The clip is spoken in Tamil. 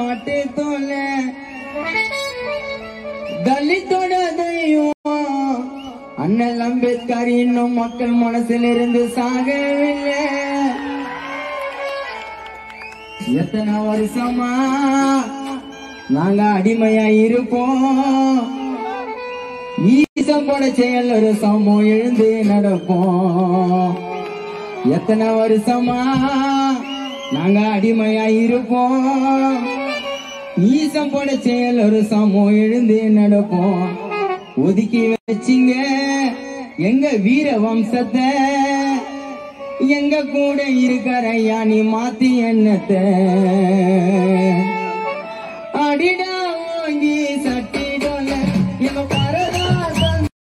மாட்டு தோல தலித்தோட தெய்வம் அண்ணல் அம்பேத்கர் இன்னும் மக்கள் மனசில் இருந்து சாகவில்லை எத்தனை வருஷமா நாங்க அடிமையா இருப்போம் ஈசம் போட செயல் ஒரு சமம் எழுந்து நடப்போம் எத்தனை வருஷமா நாங்க அடிமையா இருப்போம் ஈசம் போட செயல் ஒரு சமம் எழுந்து நடப்போம் ஒதுக்கி வச்சிங்க எங்க வீர வம்சத்தை எங்க கூட இருக்கிற ஐயா நீ மாத்தி எண்ணத்தை அடிடா ஓங்கி